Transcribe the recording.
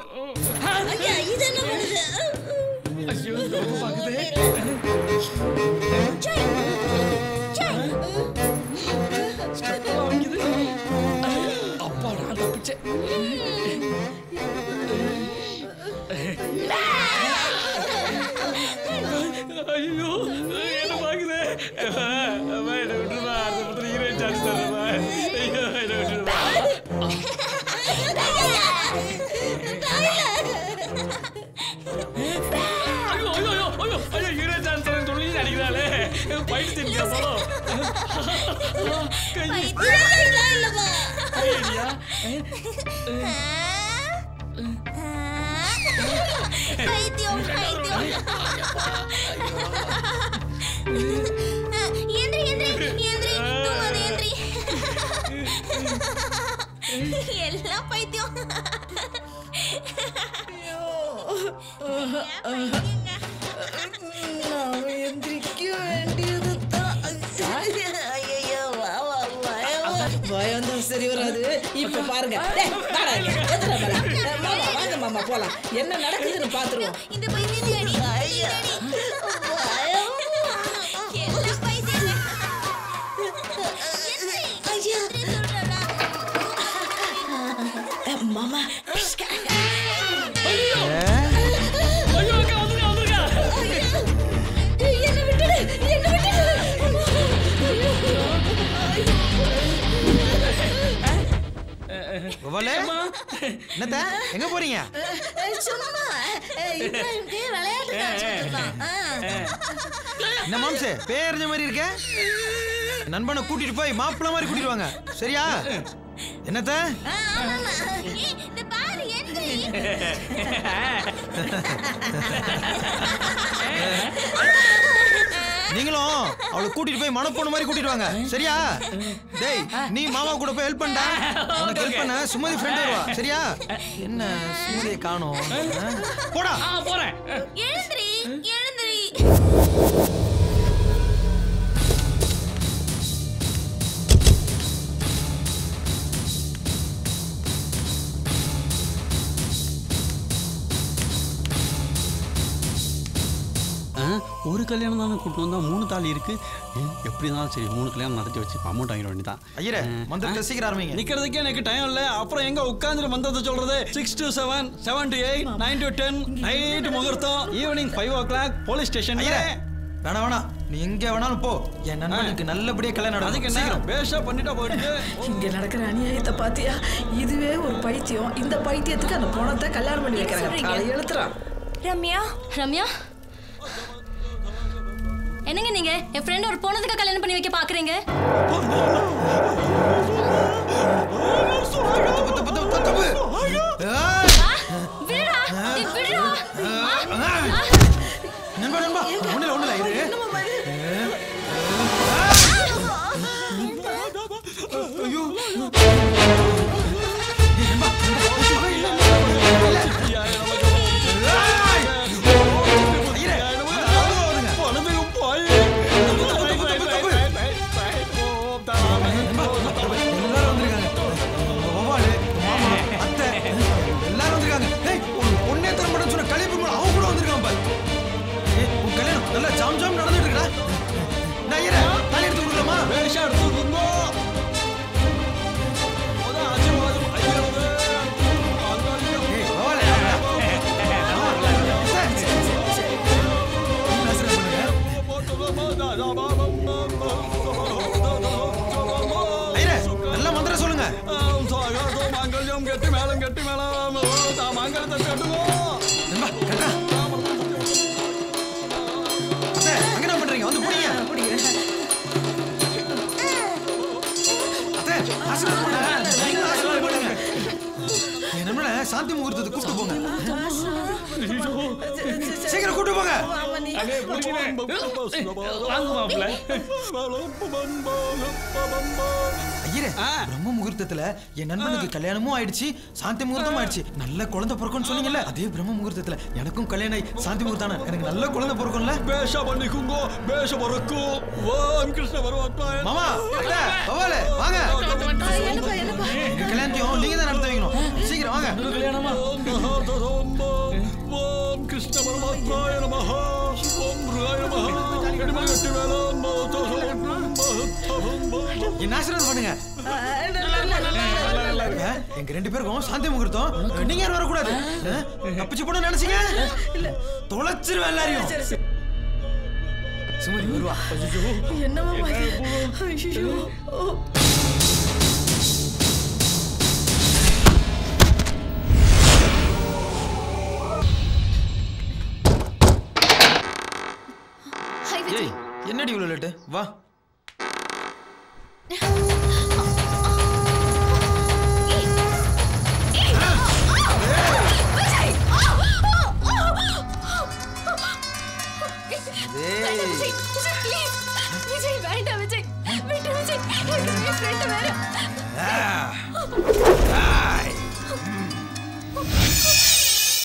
ஐயா இது என்ன பண்ணுது ஐயோ ரொம்ப பாக்குதே ஜெய் ஜெய் வாங்குது அப்பா நான் தப்பிச்சேன் ஐயோ என்ன பாக்குது அம்மா என்ன விட்டுருமா அடுத்த பத்திர ஹீரோயின் சான்ஸ் தரமா ஐயோ என்ன விட்டுருமா ஐயோ ஐயோ ஐயோ ஐயோ ஐயோ ஹீரோயின் சான்ஸ் தரேன் சொல்லி அடிக்கிறாளே பைத்தியம் கேப்போ கை பைத்தியம் இல்லப்பா கையடியா பைத்தியம் பைத்தியம் எந்திரி எந்திரி எந்திரி தூங்காத எந்திரி எல்லாம் பைத்தியம் பைத்தியங்க. நாம எந்திரிக்க வேண்டியதுதான் ஐயோ வா வா பயமா பயம்தான் சரி வராது இப்ப பாருங்க டேய், வாடா இங்க. எதுடா மேல? டேய், மாமா வாங்க மாமா போலாம் என்ன நடக்குதுன்னு பாத்துருவோம் இந்த பைத்தியத்தை அடி ஐயா எல்லாம் பைத்தியங்க. எந்திரி. எந்திரி சொல்றேன்ல. அஹ், மாமா ஐயோ ஐயோ அக்கா வந்துருக்கா வந்துருக்கா என்ன விட்டுடு என்ன விட்டுடு கோபாலு என்னத்த எங்க போறீங்க அஹ், சும்மா அஹ், இப்ராஹிம்க்கு விளையாட்டு காமிச்சிட்டு இருந்தான். அஹ். என்ன மாம்சு பேரஞ்ச மாதிரி இருக்க நண்பனை கூட்டிட்டு போய் மாப்பிள்ள மாதிரி கூட்டிட்டு வாங்க சரியா என்னத்த ஏய், இந்த பாரு எந்திரி. நீங்களும் அவளை கூட்டிட்டு போய் மனப்பொண்ணு மாதிரி கூட்டிட்டு வாங்க சரியா டேய் நீ மாமா கூட போய் ஹெல்ப் பண்ணா உனக்கு ஹெல்ப் பண்ண சுமதி ஃப்ரெண்ட் வருவா சரியா என்ன சுமதியை காணோம் ஆ? போடா ஆ போறேன் எழுந்திரி எழுந்திரி ஆ, ஒரு கல்யாணம் தானே கூட்டு வந்தா மூணு தாலி இருக்கு ம், எப்படி இருந்தாலும் சரி மூணு கல்யாணம் நடத்தி வச்சு அமௌண்ட் வாங்கிட வேண்டியதான் ஐயரே மந்திரத்தை சீக்கிரம் ஆரம்பிங்க நிக்கிறதுக்கே எனக்கு டைம் இல்ல அப்புறம் எங்க உட்கார்ந்து மந்திரத்தை சொல்றது six to seven seven to eight nine to ten night முகூர்த்தம் evening five o'clock police station ஐயரே வேணாம் வேணாம் நீ எங்க வேணாலும் போ என் நண்பனுக்கு நல்லபடியா கல்யாணம் அதுக்கு நடக்கும் என்ன சீக்கிரம் பேஷா பண்ணிட்டா போயிட்டு இங்க நடக்கிற அநியாயத்தை பாத்தியா இதுவே ஒரு பைத்தியம் இந்த பைத்தியத்துக்கு அந்த பணத்தை கல்யாணம் பண்ணி வைக்கிறாங்க அதை எழுத்துறான் ரம்யா ரம்யா என்னங்க நீங்க என் ஃப்ரெண்ட் ஒரு பொண்ணுக்கு கல்யாணம் பண்ணி வைக்க பாக்குறீங்க தப்பு தப்பு தப்பு தப்பு ஏய்! விடுடா டேய், விடுடா ஆ, ஆ. நண்பா நண்பா ஒண்ணுல ஒண்ணுல இரு ஐயோ ஏய், நண்பா, ஏய்! ஐயரே, அவ்வளவு வருங்க. பணத்துக்கு போய் எல்லாரும் வந்திருக்காங்க ஒவ்வாளு மாமா அத்தை எல்லாரும் வந்திருக்காங்க ஏய் ஒரு பொண்ணே தர மாட்டேன்னு சொன்ன கல்யாணம் பண்ண அவன் கூட வந்திருக்கான் பாரு ஏய் உன் கல்யாணம் நல்லா ஜாம் ஜாம் நடந்துட்டு இருக்கடா நான் ஐயரே தாலி எடுத்து கொடுக்கலாமா பேஷா எடுத்துக்கோங்க முதல் ஆசீர்வாதம் ஐயரது ஏய் ஒவ்வாளு ஐயரே நல்ல மந்திரம் சொல்லுங்க மாங்கல்யம் கட்டி மேளம் கட்டி மேளம் மாங்கல்யத்தை கட்டுவோம் நண்பா கட்டா அத்தை அங்க என்ன பண்றீங்க வந்து புடிங்க அத்தை ஆசீர்வாதம் பண்ணுங்க நீங்களும் ஆசீர்வாதம் பண்ணுங்க என் நண்பனை சாந்தி முகூர்த்தத்துக்கு கூப்பிட்டு போங்க சீக்கிரம் கூப்பிட்டு போங்க அங்கே புடிக்கிறேன் வாங்க மாப்பிள்ள ஐயரே பிரம்ம முகூர்த்தத்துல என் நண்பனுக்கு கல்யாணமும் ஆயிடுச்சு சாந்தி முகூர்த்தமும் ஆயிடுச்சு நல்ல குழந்தை பிறக்கும்னு சொன்னீங்கல்ல அதே பிரம்ம முகூர்த்தத்துல எனக்கும் கல்யாணம் ஆகி சாந்தி முகூர்த்தான எனக்கு நல்ல குழந்தை பிறக்கும்ல பேஷா பண்ணிக்குங்க பேஷ வரக்கும் ஓம் கிருஷ்ண பரமாத்மா மாமா அத்தை பவாலே வாங்க எங்க கல்யாணத்தையும் நீங்க தான் நடத்தி வைக்கணும் சீக்கிரம் வாங்க கல்யாணமா ஓம் கிருஷ்ண பரமாத்மாய நமஹ ஓம் முருகாய நமஹ இடிமகட்டி வேலாம் என்ன ஆசீர்வாதம் பண்ணுங்க ஆ, எங்க ரெண்டு பேருக்கும் சாந்தி முகூர்த்தம் நீங்க யாரும் வரக்கூடாது ஆ, தப்பிச்சு போட நினைச்சீங்க தொலைச்சிருவேன் எல்லாரையும் சுமதி வருவா என்னமா ஐயோ ஹாய் விஜய் ஏய் என்னடி இவ்வளவு லேட்டு வா